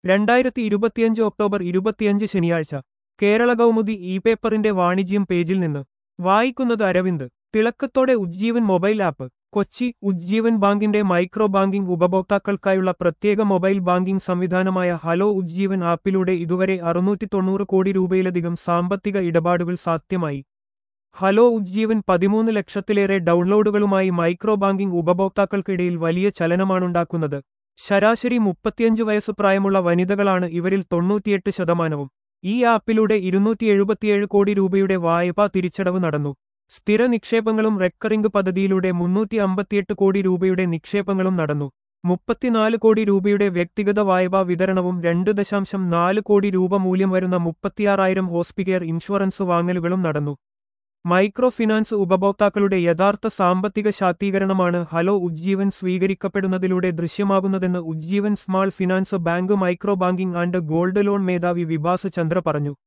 രണ്ടായിരത്തി ഇരുപത്തിയഞ്ച് ഒക്ടോബർ ഇരുപത്തിയഞ്ച് ശനിയാഴ്ച കേരള കൗമുദി ഇ പേപ്പറിന്റെ വാണിജ്യം പേജിൽ നിന്ന് വായിക്കുന്നത് അരവിന്ദ് തിളക്കത്തോടെ ഉജ്ജീവൻ മൊബൈൽ ആപ്പ് കൊച്ചി ഉജ്ജീവൻ ബാങ്കിന്റെ മൈക്രോ ബാങ്കിംഗ് ഉപഭോക്താക്കൾക്കായുള്ള പ്രത്യേക മൊബൈൽ ബാങ്കിംഗ് സംവിധാനമായ ഹലോ ഉജ്ജീവൻ ആപ്പിലൂടെ ഇതുവരെ അറുന്നൂറ്റി തൊണ്ണൂറ് കോടി രൂപയിലധികം സാമ്പത്തിക ഇടപാടുകൾ സാധ്യമായി ഹലോ ഉജ്ജീവൻ പതിമൂന്ന് ലക്ഷത്തിലേറെ ഡൗൺലോഡുകളുമായി മൈക്രോ ബാങ്കിംഗ് ഉപഭോക്താക്കൾക്കിടയിൽ വലിയ ചലനമാണുണ്ടാക്കുന്നത് ശരാശരി മുപ്പത്തിയഞ്ച് വയസ്സ് പ്രായമുള്ള വനിതകളാണ് ഇവരിൽ തൊണ്ണൂറ്റിയെട്ട് ശതമാനവും ഈ ആപ്പിലൂടെ ഇരുന്നൂറ്റി എഴുപത്തിയേഴ് കോടി രൂപയുടെ വായ്പാ തിരിച്ചടവ് നടന്നു സ്ഥിര നിക്ഷേപങ്ങളും റെക്കറിംഗ് പദ്ധതിയിലൂടെ മുന്നൂറ്റി അമ്പത്തിയെട്ട് കോടി രൂപയുടെ നിക്ഷേപങ്ങളും നടന്നു മുപ്പത്തിനാല് കോടി രൂപയുടെ വ്യക്തിഗത വായ്പാ വിതരണവും രണ്ട് ദശാംശം നാല് കോടി രൂപ മൂല്യം വരുന്ന മുപ്പത്തിയാറായിരം ഹോസ്പിറ്റൽ ഇൻഷുറൻസ് വാങ്ങലുകളും നടന്നു മൈക്രോ ഫിനാൻസ് ഉപഭോക്താക്കളുടെ യഥാർത്ഥ സാമ്പത്തിക ശാക്തീകരണമാണ് ഹലോ ഉജ്ജീവൻ സ്വീകരിക്കപ്പെടുന്നതിലൂടെ ദൃശ്യമാകുന്നതെന്ന് Ujjivan small finance bank micro banking and gold loan മേധാവി വിഭാസ് ചന്ദ്ര പറഞ്ഞു